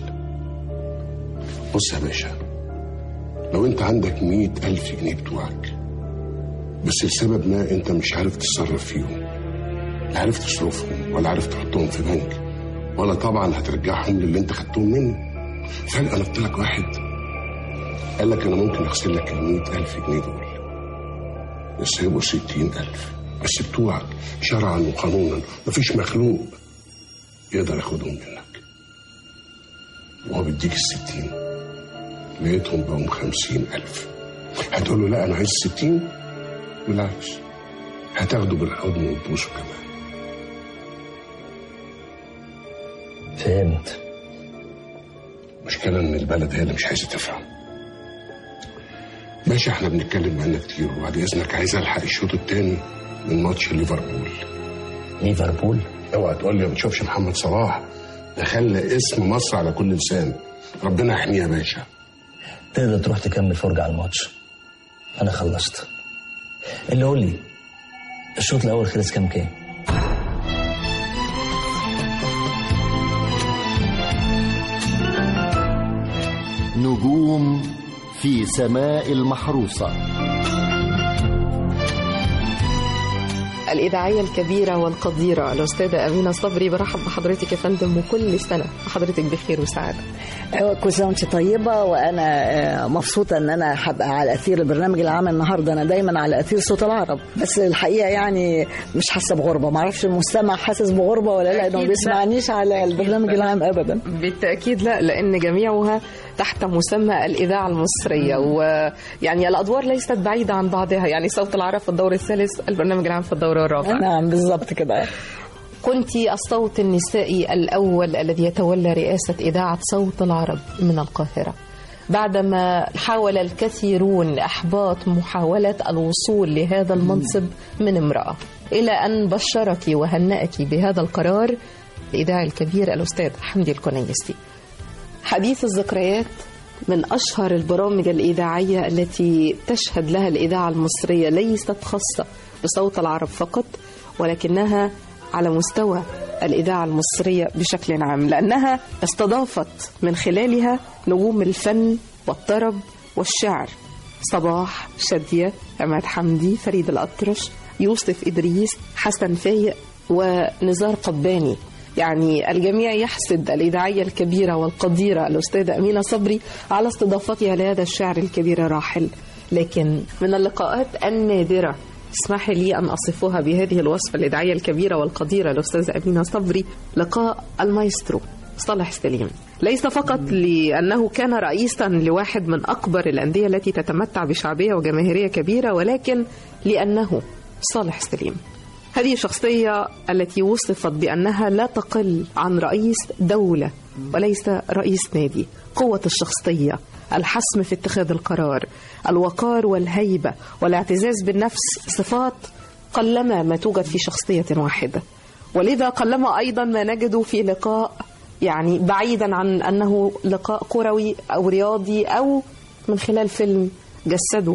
Speaker 12: بص يا باشا لو انت عندك مئة ألف جنيه بتوعك بس لسبب ما انت مش عارف تتصرف فيهم لا عارف تصرفهم ولا عارف تحطهم في بنك ولا طبعا هترجعهم للي انت خدتهم منه فجأة نط لك واحد قال لك انا ممكن اغسل لك ال 100000 جنيه دول بس هيبقوا 60000 بس بتوعك شرعا وقانونا مفيش مخلوق يقدر ياخدهم منك وهو بيديك الستين لقيتهم بقوا خمسين ألف هتقول له لا أنا عايز ستين بالعكس هتاخده بالحضن وتبوسه كمان
Speaker 13: فهمت
Speaker 12: المشكلة إن البلد هي اللي مش عايزة تفهم ماشي احنا بنتكلم بقالنا كتير وبعد إذنك عايز ألحق الشوط التاني من ماتش ليفربول
Speaker 13: ليفربول؟
Speaker 12: اوعى تقول لي ما بتشوفش محمد صلاح ده خلى اسم مصر على كل لسان ربنا يحميه يا باشا
Speaker 13: تقدر تروح تكمل فرجة على الماتش أنا خلصت اللي قول لي الشوط الأول خلص كام كام؟
Speaker 1: نجوم في سماء المحروسة
Speaker 3: الإذاعية الكبيرة والقديرة الأستاذة أمينة صبري برحب بحضرتك يا فندم وكل سنة وحضرتك بخير وسعادة
Speaker 14: كل سنه وانت طيبه وانا آه، مبسوطه ان انا هبقى على اثير البرنامج العام النهارده انا دايما على اثير صوت العرب بس الحقيقه يعني مش حاسه بغربه ما اعرفش المستمع حاسس بغربه ولا لا لانه ما
Speaker 3: أكيد
Speaker 14: بيسمعنيش على البرنامج العام ابدا
Speaker 3: بالتأكيد لا لأن جميعها تحت مسمى الإذاعة المصرية ويعني الأدوار ليست بعيدة عن بعضها يعني صوت العرب في الدور الثالث البرنامج العام في الدور الرابع
Speaker 14: نعم بالظبط كده
Speaker 3: كنت الصوت النسائي الأول الذي يتولى رئاسة إذاعة صوت العرب من القاهرة بعدما حاول الكثيرون إحباط محاولة الوصول لهذا المنصب من امرأة إلى أن بشرك وهنأك بهذا القرار الإذاعي الكبير الأستاذ حمدي الكنيسي حديث الذكريات من أشهر البرامج الإذاعية التي تشهد لها الإذاعة المصرية ليست خاصة بصوت العرب فقط ولكنها على مستوى الإذاعة المصرية بشكل عام لأنها استضافت من خلالها نجوم الفن والطرب والشعر صباح شادية عماد حمدي فريد الأطرش يوسف إدريس حسن فايق ونزار قباني يعني الجميع يحسد الإذاعية الكبيرة والقديرة الأستاذة أمينة صبري على استضافتها لهذا الشاعر الكبير الراحل لكن من اللقاءات النادرة اسمحي لي أن أصفها بهذه الوصفة الإذاعية الكبيرة والقديرة الأستاذة أمينة صبري لقاء المايسترو صالح سليم ليس فقط لأنه كان رئيسا لواحد من أكبر الأندية التي تتمتع بشعبية وجماهيرية كبيرة ولكن لأنه صالح سليم هذه الشخصية التي وصفت بأنها لا تقل عن رئيس دولة وليس رئيس نادي قوة الشخصية الحسم في اتخاذ القرار الوقار والهيبة والاعتزاز بالنفس صفات قلما ما توجد في شخصية واحدة ولذا قلما أيضا ما نجد في لقاء يعني بعيدا عن أنه لقاء كروي أو رياضي أو من خلال فيلم جسده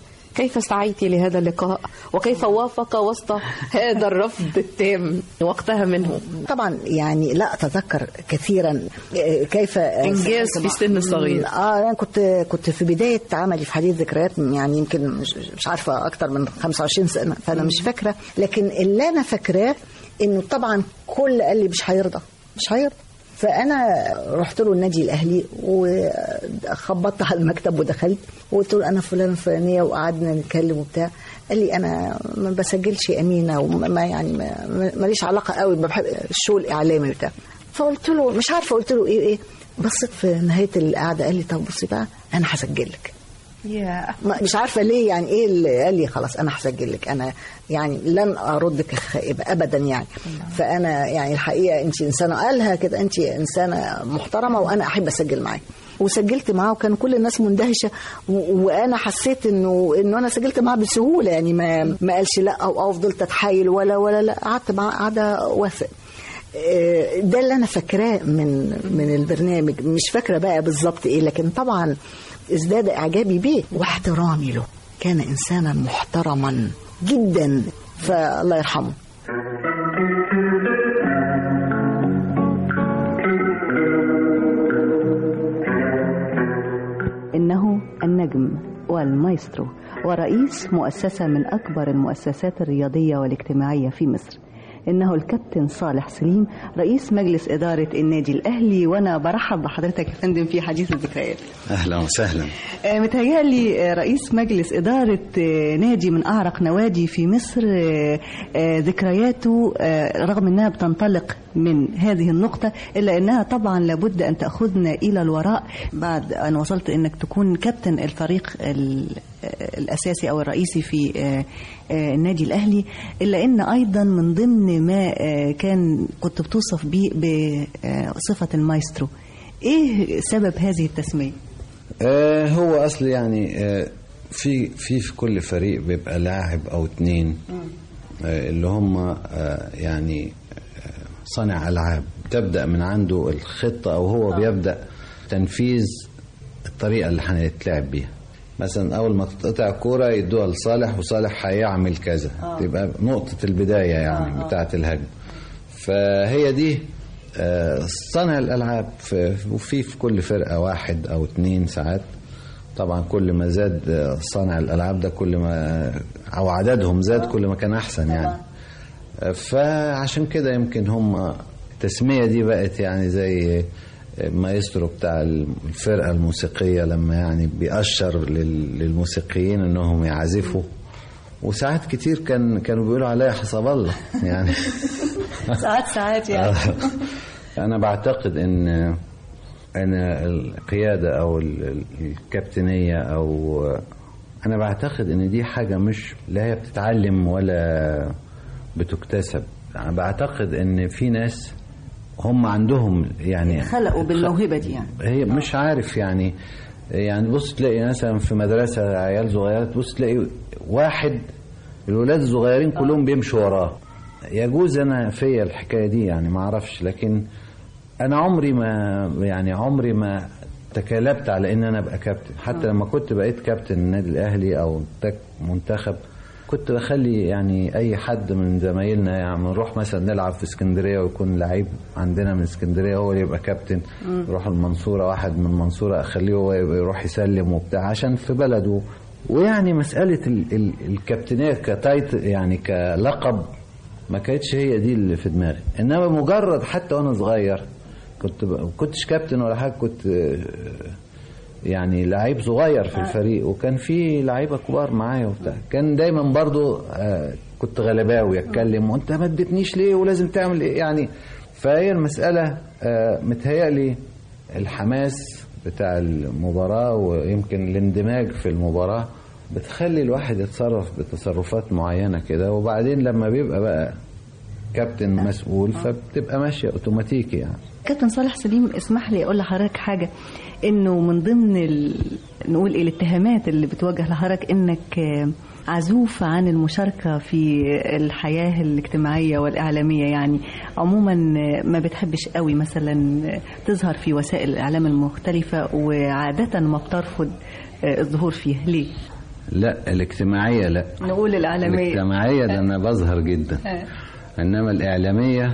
Speaker 3: كيف سعيت لهذا اللقاء وكيف وافق وسط هذا الرفض التام وقتها منه
Speaker 14: طبعا يعني لا اتذكر كثيرا آه، كيف
Speaker 3: إنجاز في سن صغير.
Speaker 14: اه انا كنت كنت في بدايه عملي في حديث ذكريات يعني يمكن مش, مش عارفه اكتر من 25 سنه فانا مش فاكره لكن اللي انا فاكراه انه طبعا كل قال لي مش هيرضى مش هيرضى فانا رحت له النادي الاهلي وخبطت على المكتب ودخلت وقلت له انا فلان فلانيه وقعدنا نتكلم وبتاع قال لي انا ما بسجلش امينه وما يعني ما- ما- ماليش علاقه قوي بحب الشغل الاعلامي وبتاع فقلت له مش عارفه قلت له ايه ايه بصيت في نهايه القعده قال لي طب بصي بقى انا هسجل لك ما- مش عارفه ليه يعني ايه اللي قال لي خلاص انا هسجل لك انا يعني لن اردك خائبه ابدا يعني فانا يعني الحقيقه انت انسانه قالها كده انت انسانه محترمه وانا احب اسجل معاك وسجلت معاه وكان كل الناس مندهشه و- وانا حسيت انه انه انا سجلت معاه بسهوله يعني ما ما قالش لا او او فضلت اتحايل ولا ولا لا قعدت معاه قعده وافق آه، ده اللي انا فاكراه من من البرنامج مش فاكره بقى بالظبط ايه لكن طبعا ازداد اعجابي بيه واحترامي له كان انسانا محترما جدا فالله يرحمه
Speaker 15: إنه النجم والمايسترو ورئيس مؤسسة من أكبر المؤسسات الرياضية والاجتماعية في مصر إنه الكابتن صالح سليم رئيس مجلس إدارة النادي الأهلي وأنا برحب بحضرتك يا فندم في حديث الذكريات
Speaker 16: اهلا وسهلا
Speaker 15: آه، متهيألي آه، رئيس مجلس إدارة آه، نادي من أعرق نوادي في مصر آه، آه، ذكرياته آه، رغم أنها بتنطلق من هذه النقطة إلا أنها طبعا لابد أن تأخذنا إلى الوراء بعد أن وصلت أنك تكون كابتن الفريق ال- آه، الأساسي أو الرئيسي في آه، آه، النادي الأهلي إلا أن أيضا من ضمن ما آه، كان كنت بتوصف به بصفة المايسترو إيه سبب هذه التسمية؟
Speaker 16: آه هو اصل يعني آه في في في كل فريق بيبقى لاعب او اتنين آه اللي هم آه يعني آه صانع العاب تبدا من عنده الخطه او هو بيبدا تنفيذ الطريقه اللي هنتلعب بيها مثلا اول ما تتقطع الكوره يدوها لصالح وصالح هيعمل كذا تبقى نقطه البدايه يعني بتاعه الهجمه فهي دي آه، صانع الالعاب في- وفي في كل فرقه واحد او اتنين ساعات طبعا كل ما زاد آه، صانع الالعاب ده كل ما او عددهم زاد كل ما كان احسن يعني آه، فعشان كده يمكن هم التسميه دي بقت يعني زي مايسترو بتاع الفرقه الموسيقيه لما يعني بيأشر لل- للموسيقيين انهم يعزفوا وساعات كتير كان كانوا بيقولوا عليا حسب الله يعني
Speaker 15: ساعات ساعات يعني
Speaker 16: أنا بعتقد إن أن القيادة أو ال- ال- الكابتنية أو أنا بعتقد إن دي حاجة مش لا هي بتتعلم ولا بتكتسب أنا بعتقد إن في ناس هم عندهم يعني
Speaker 15: خلقوا بالموهبة دي يعني
Speaker 16: هي مش عارف يعني يعني بص تلاقي مثلا في مدرسة عيال صغيرة تبص تلاقي واحد الولاد الصغيرين كلهم بيمشوا وراه يجوز انا فيا الحكاية دي يعني ما اعرفش لكن انا عمري ما يعني عمري ما تكالبت على ان انا ابقى كابتن حتى لما كنت بقيت كابتن النادي الاهلي او تك- منتخب كنت بخلي يعني اي حد من زمايلنا يعني نروح مثلا نلعب في اسكندريه ويكون لعيب عندنا من اسكندريه هو اللي يبقى كابتن
Speaker 17: مم.
Speaker 16: يروح المنصوره واحد من المنصوره اخليه هو يبقى يروح يسلم وبتاع عشان في بلده ويعني مساله ال ال الكابتنيه كتايت يعني كلقب ما كانتش هي دي اللي في دماغي انما مجرد حتى وانا صغير كنت ب... كنتش كابتن ولا حاجه كنت آه، يعني لعيب صغير في الفريق وكان في لعيبه كبار معايا وبتاع كان دايما برضو آه، كنت غلباوي اتكلم وانت ما اديتنيش ليه ولازم تعمل ايه يعني فهي المساله آه، متهيألي الحماس بتاع المباراه ويمكن الاندماج في المباراه بتخلي الواحد يتصرف بتصرفات معينه كده وبعدين لما بيبقى بقى كابتن مسؤول فبتبقى ماشيه اوتوماتيكي يعني
Speaker 15: كابتن صالح سليم اسمح لي اقول لحضرتك حاجه انه من ضمن ال... نقول ايه الاتهامات اللي بتواجه لحضرتك انك آه، عزوف عن المشاركة في الحياة الاجتماعية والإعلامية يعني عموما آه، ما بتحبش قوي مثلا آه، تظهر في وسائل الإعلام المختلفة وعادة ما بترفض آه، الظهور فيها ليه؟
Speaker 16: لا الاجتماعيه لا
Speaker 15: نقول الإعلامية
Speaker 16: الاجتماعيه ده انا بظهر جدا
Speaker 15: آه.
Speaker 16: انما الاعلاميه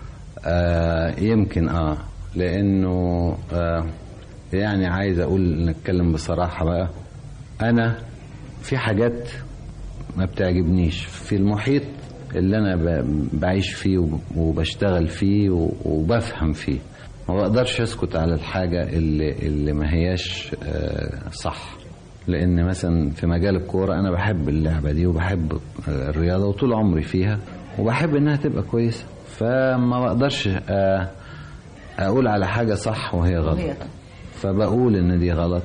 Speaker 16: آه يمكن اه لانه آه يعني عايز اقول نتكلم بصراحه بقى انا في حاجات ما بتعجبنيش في المحيط اللي انا ب- بعيش فيه وب- وبشتغل فيه و- وبفهم فيه ما بقدرش اسكت على الحاجه اللي اللي ما هياش آه، صح لان مثلا في مجال الكوره انا بحب اللعبه دي وبحب آه، الرياضه وطول عمري فيها وبحب انها تبقى كويسه فما بقدرش آه، اقول على حاجه صح وهي غلط فبقول ان دي غلط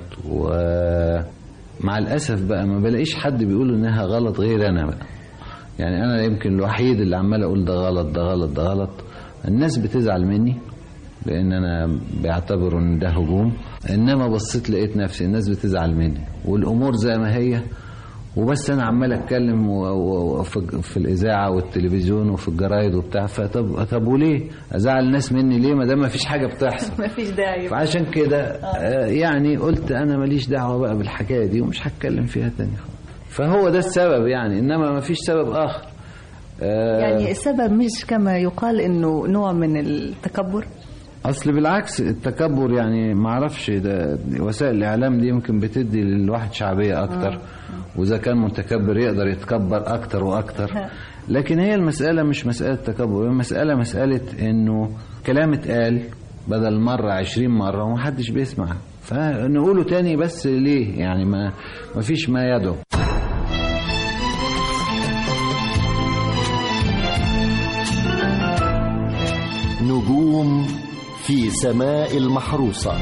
Speaker 16: ومع الاسف بقى ما بلاقيش حد بيقول انها غلط غير انا بقى يعني انا يمكن الوحيد اللي عمال اقول ده غلط ده غلط ده غلط الناس بتزعل مني لان انا بعتبر ان ده هجوم انما بصيت لقيت نفسي الناس بتزعل مني والامور زي ما هي وبس انا عمال اتكلم و- و- وفي في الاذاعه والتلفزيون وفي الجرايد وبتاع فطب طب وليه ازعل الناس مني ليه ما دام ما فيش حاجه بتحصل
Speaker 15: ما فيش داعي
Speaker 16: فعشان كده آه، يعني قلت انا ماليش دعوه بقى بالحكايه دي ومش هتكلم فيها تاني خالص فهو ده السبب يعني انما ما فيش سبب اخر آه،
Speaker 15: يعني السبب مش كما يقال انه نوع من التكبر
Speaker 16: اصل بالعكس التكبر يعني ما اعرفش ده وسائل الاعلام دي يمكن بتدي للواحد شعبيه اكتر واذا كان متكبر يقدر يتكبر اكتر واكتر لكن هي المساله مش مساله تكبر هي مساله مساله انه كلام اتقال بدل مره عشرين مره ومحدش بيسمع فنقوله تاني بس ليه يعني ما ما فيش ما يدعو
Speaker 1: نجوم في سماء المحروسة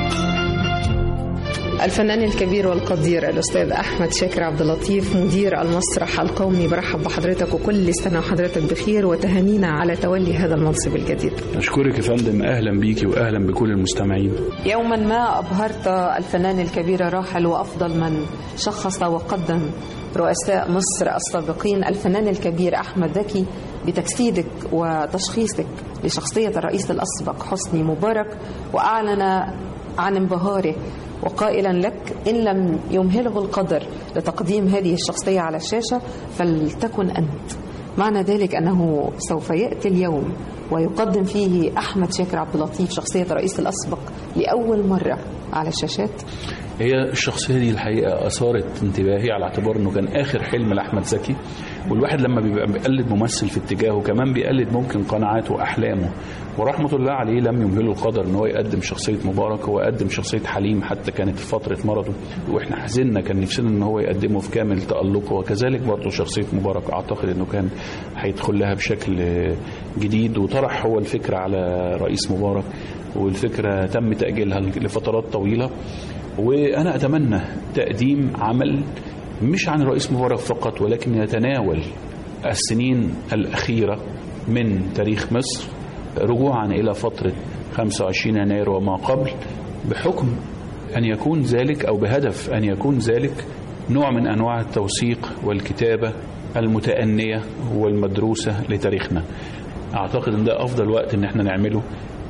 Speaker 3: الفنان الكبير والقدير الأستاذ أحمد شاكر عبد اللطيف مدير المسرح القومي برحب بحضرتك وكل سنة وحضرتك بخير وتهانينا على تولي هذا المنصب الجديد
Speaker 17: أشكرك يا فندم أهلا بيكي وأهلا بكل المستمعين
Speaker 3: يوما ما أبهرت الفنان الكبير الراحل وأفضل من شخص وقدم رؤساء مصر السابقين الفنان الكبير أحمد زكي بتجسيدك وتشخيصك لشخصية الرئيس الأسبق حسني مبارك وأعلن عن انبهاره وقائلا لك إن لم يمهله القدر لتقديم هذه الشخصية على الشاشة فلتكن أنت معنى ذلك أنه سوف يأتي اليوم ويقدم فيه أحمد شاكر عبد اللطيف شخصية الرئيس الأسبق لأول مرة على الشاشات
Speaker 17: هي الشخصية دي الحقيقة أثارت انتباهي على اعتبار أنه كان آخر حلم لأحمد زكي والواحد لما بيبقى بيقلد ممثل في اتجاهه كمان بيقلد ممكن قناعاته وأحلامه ورحمة الله عليه لم يمهله القدر ان هو يقدم شخصية مبارك هو قدم شخصية حليم حتى كانت في فترة مرضه واحنا حزننا كان نفسنا ان هو يقدمه في كامل تألقه وكذلك برضه شخصية مبارك اعتقد انه كان هيدخل لها بشكل جديد وطرح هو الفكرة على رئيس مبارك والفكرة تم تأجيلها لفترات طويلة وأنا أتمنى تقديم عمل مش عن الرئيس مبارك فقط ولكن يتناول السنين الأخيرة من تاريخ مصر رجوعا إلى فترة 25 يناير وما قبل بحكم أن يكون ذلك أو بهدف أن يكون ذلك نوع من أنواع التوثيق والكتابة المتأنية والمدروسة لتاريخنا أعتقد أن ده أفضل وقت أن احنا نعمله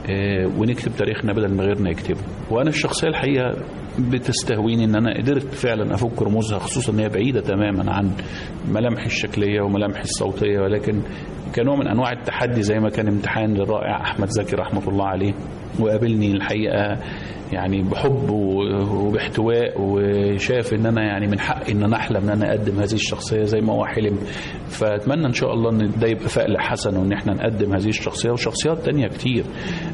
Speaker 17: ونكتب تاريخنا بدل ما غيرنا يكتبه وانا الشخصيه الحقيقه بتستهويني ان انا قدرت فعلا افك رموزها خصوصا ان هي بعيده تماما عن ملامح الشكليه وملامح الصوتيه ولكن كنوع من انواع التحدي زي ما كان امتحان للرائع احمد زكي رحمه الله عليه وقابلني الحقيقه يعني بحب وباحتواء وشاف ان انا يعني من حقي ان انا احلم ان انا اقدم هذه الشخصيه زي ما هو حلم فاتمنى ان شاء الله ان ده يبقى فأل حسن وان احنا نقدم هذه الشخصيه وشخصيات تانية كتير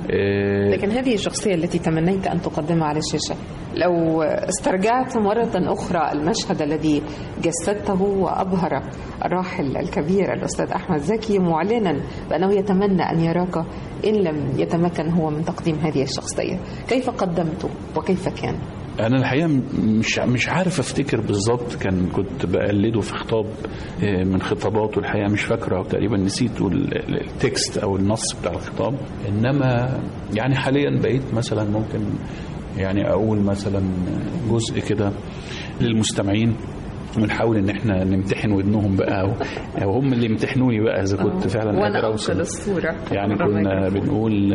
Speaker 3: لكن هذه الشخصيه التي تمنيت ان تقدمها على الشاشه لو استرجعت مرة أخرى المشهد الذي جسدته وأبهر الراحل الكبير الأستاذ أحمد زكي معلنا بأنه يتمنى أن يراك إن لم يتمكن هو من تقديم هذه الشخصية كيف قدمته وكيف كان؟
Speaker 17: انا الحقيقه مش مش عارف افتكر بالظبط كان كنت بقلده في خطاب من خطاباته الحقيقه مش فاكره او تقريبا نسيت التكست او النص بتاع الخطاب انما يعني حاليا بقيت مثلا ممكن يعني اقول مثلا جزء كده للمستمعين ونحاول ان احنا نمتحن ودنهم بقى او, أو هم اللي يمتحنوني بقى اذا كنت فعلا
Speaker 3: وانا اوصل الصوره
Speaker 17: يعني كنا بنقول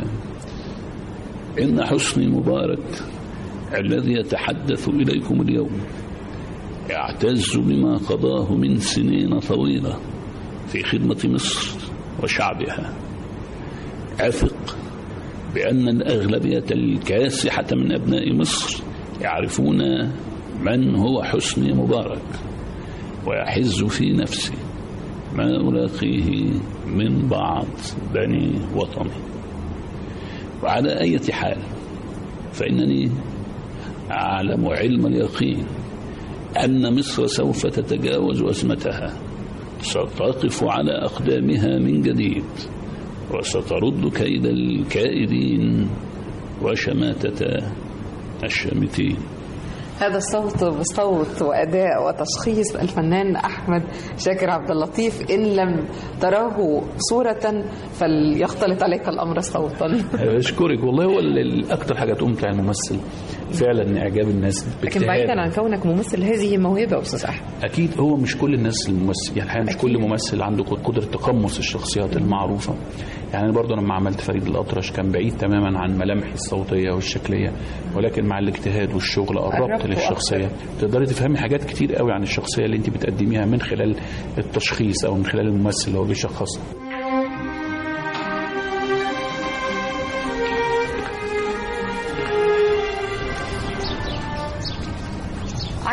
Speaker 17: ان حسني مبارك الذي يتحدث اليكم اليوم يعتز بما قضاه من سنين طويله في خدمه مصر وشعبها اثق بأن الأغلبية الكاسحة من أبناء مصر يعرفون من هو حسني مبارك ويحز في نفسي ما ألاقيه من بعض بني وطني وعلى أي حال فإنني أعلم علم اليقين أن مصر سوف تتجاوز أزمتها ستقف على أقدامها من جديد وسترد كيد الكائدين وشماتة الشامتين
Speaker 3: هذا الصوت بصوت واداء وتشخيص الفنان احمد شاكر عبد اللطيف ان لم تراه صوره فليختلط عليك الامر صوتا
Speaker 17: اشكرك والله هو الاكثر حاجه تمتع الممثل فعلا اعجاب الناس
Speaker 3: لكن بعيدا عن كونك ممثل هذه موهبه استاذ احمد
Speaker 17: اكيد هو مش كل الناس الممثل يعني الحقيقه مش كل ممثل عنده قدره تقمص الشخصيات المعروفه يعني انا برضه لما عملت فريد الاطرش كان بعيد تماما عن ملامحي الصوتيه والشكليه ولكن مع الاجتهاد والشغل قربت للشخصيه تقدري تفهمي حاجات كتير قوي عن الشخصيه اللي انت بتقدميها من خلال التشخيص او من خلال الممثل اللي هو بيشخصها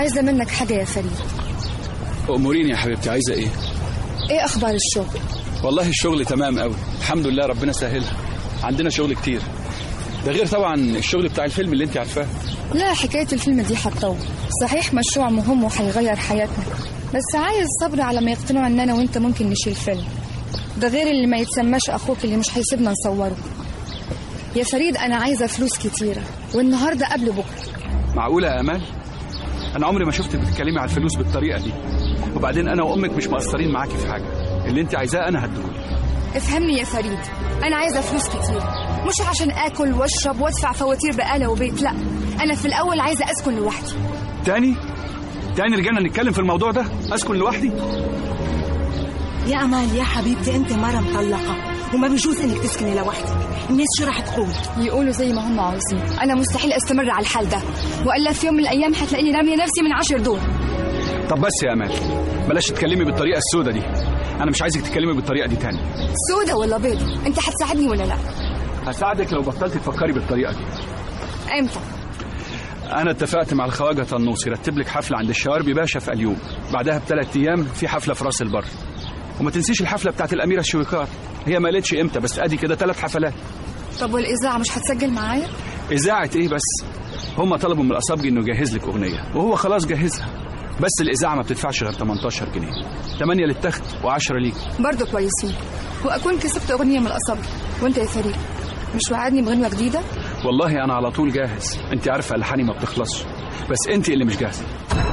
Speaker 18: عايزة منك حاجة يا فريد
Speaker 19: أموريني يا حبيبتي عايزة إيه؟
Speaker 18: ايه اخبار الشغل
Speaker 19: والله الشغل تمام قوي الحمد لله ربنا سهلها عندنا شغل كتير ده غير طبعا الشغل بتاع الفيلم اللي انت عارفاه
Speaker 18: لا حكاية الفيلم دي هتطول صحيح مشروع مهم وهيغير حياتنا بس عايز صبر على ما يقتنعوا ان انا وانت ممكن نشيل فيلم ده غير اللي ما يتسماش اخوك اللي مش هيسيبنا نصوره يا فريد انا عايزة فلوس كتيرة والنهاردة قبل بكرة
Speaker 19: معقولة يا أمال؟ أنا عمري ما شفتك بتتكلمي على الفلوس بالطريقة دي وبعدين أنا وأمك مش مقصرين معاكي في حاجة اللي انت عايزاه أنا هديهولك
Speaker 18: افهمني يا فريد انا عايزة فلوس كتير مش عشان اكل واشرب وادفع فواتير بقالة وبيت لا انا في الاول عايزة اسكن لوحدي
Speaker 19: تاني؟ تاني رجعنا نتكلم في الموضوع ده أسكن لوحدي؟
Speaker 20: يا امال يا حبيبتي انت مره مطلقه وما بيجوز انك تسكني لوحدك الناس شو رح تقول
Speaker 18: يقولوا زي ما هم عاوزين انا مستحيل استمر على الحال ده والا في يوم من الايام هتلاقيني راميه نفسي من عشر دور
Speaker 19: طب بس يا أمال بلاش تتكلمي بالطريقة السودة دي أنا مش عايزك تتكلمي بالطريقة دي تاني
Speaker 18: سودة ولا بيض انت هتساعدني ولا لا
Speaker 19: هساعدك لو بطلت تفكري بالطريقة دي
Speaker 18: امتى
Speaker 19: أنا اتفقت مع الخواجة طنوس يرتب لك حفلة عند الشواربي باشا في اليوم بعدها بثلاث أيام في حفلة في راس البر وما تنسيش الحفلة بتاعت الأميرة الشويكار هي ما قالتش إمتى بس أدي كده ثلاث حفلات
Speaker 18: طب والاذاعه مش هتسجل معايا
Speaker 19: إذاعة إيه بس هم طلبوا من الأصابجي إنه يجهز لك أغنية وهو خلاص جهزها بس الإذاعة ما بتدفعش غير 18 جنيه 8 للتخت و10 ليك
Speaker 18: برضه كويسين واكون كسبت اغنيه من الاصابع وانت يا فريد مش وعدني بغنوه جديده
Speaker 19: والله أنا على طول جاهز أنت عارفة ألحاني ما بتخلصش بس أنت اللي مش جاهزة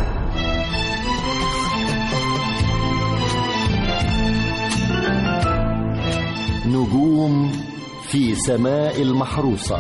Speaker 1: نجوم في سماء المحروسة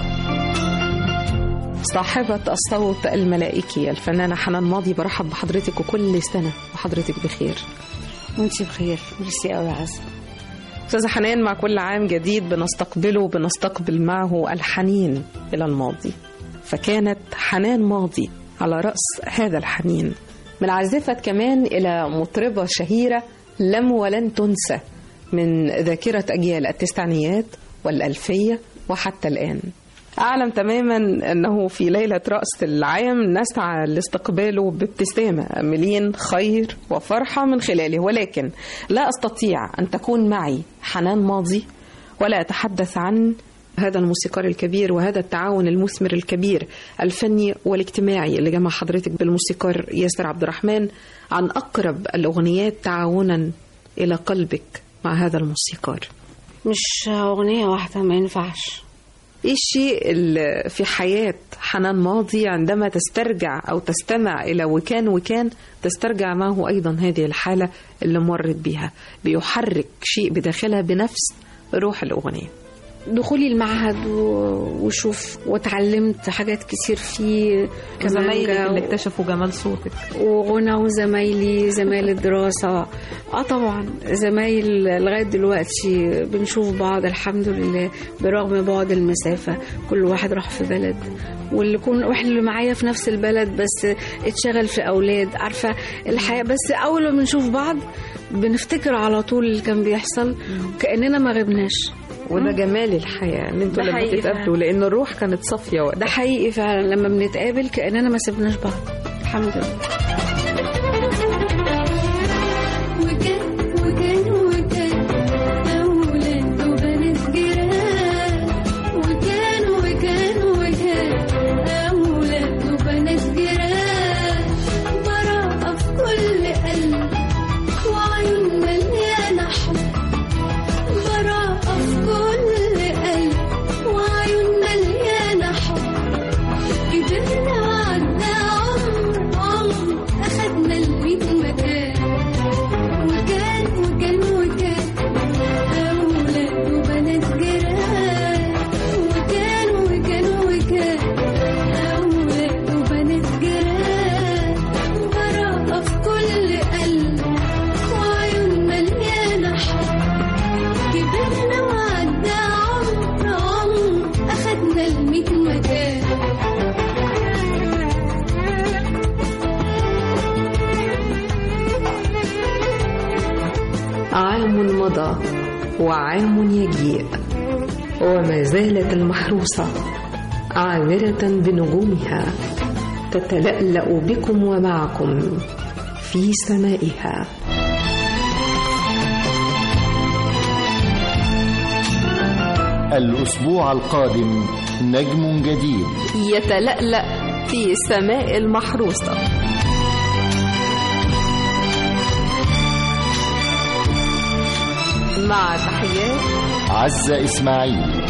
Speaker 3: صاحبة الصوت الملائكي الفنانة حنان ماضي برحب بحضرتك وكل سنة وحضرتك بخير
Speaker 9: وانت بخير ميرسي قوي يا عزة
Speaker 3: أستاذة حنان مع كل عام جديد بنستقبله بنستقبل معه الحنين إلى الماضي فكانت حنان ماضي على رأس هذا الحنين من عازفة كمان إلى مطربة شهيرة لم ولن تنسى من ذاكرة أجيال التسعينيات والألفية وحتى الآن أعلم تماما أنه في ليلة رأس العام نسعى لاستقباله بابتسامة أملين خير وفرحة من خلاله ولكن لا أستطيع أن تكون معي حنان ماضي ولا أتحدث عن هذا الموسيقار الكبير وهذا التعاون المثمر الكبير الفني والاجتماعي اللي جمع حضرتك بالموسيقار ياسر عبد الرحمن عن أقرب الأغنيات تعاونا إلى قلبك مع هذا الموسيقار
Speaker 9: مش أغنية واحدة ما ينفعش
Speaker 3: ايه الشيء اللي في حياة حنان ماضي عندما تسترجع أو تستمع إلى وكان وكان تسترجع معه أيضا هذه الحالة اللي مرت بها بيحرك شيء بداخلها بنفس روح الأغنية
Speaker 9: دخولي المعهد و- وشوف واتعلمت حاجات كتير فيه
Speaker 3: كزمايلك
Speaker 9: كمانجا
Speaker 3: اللي
Speaker 9: و-
Speaker 3: اكتشفوا جمال صوتك
Speaker 9: وغنى وزمايلي زمايل الدراسة اه طبعا زمايل لغاية دلوقتي بنشوف بعض الحمد لله برغم بعد المسافة كل واحد راح في بلد واللي كون واحد اللي معايا في نفس البلد بس اتشغل في أولاد عارفة الحياة بس أول ما بنشوف بعض بنفتكر على طول اللي كان بيحصل كأننا ما غبناش
Speaker 3: وده جمال الحياة ان انتوا
Speaker 9: ده
Speaker 3: لما
Speaker 9: حقيقي
Speaker 3: تتقابلوا
Speaker 9: فعلا.
Speaker 3: لأن الروح كانت صافية وقتها
Speaker 9: ده حقيقي فعلا لما بنتقابل كأننا ما سبناش بعض الحمد لله
Speaker 21: وكان وكان وكان أولاد وبنات جيران وكان وكان وكان أولاد وبنات جيران براءة في كل قلب وعيون مليانة حب براءة في كل قلب وعيون مليانة حب كبرنا وعدى عمر عمر أخدنا الميت مكان وكان وكان وكان أولاد وبنات جيران وكان وكان وكان أولاد وبنات جيران براءة في كل قلب وعيون مليانة حب كبرنا وعدى عمر عمر أخدنا الميت مكان
Speaker 3: عام مضى وعام يجيء وما زالت المحروسة عامرة بنجومها تتلألأ بكم ومعكم في سمائها
Speaker 1: الأسبوع القادم نجم جديد
Speaker 3: يتلألأ في سماء المحروسة مع تحيات
Speaker 1: عزة إسماعيل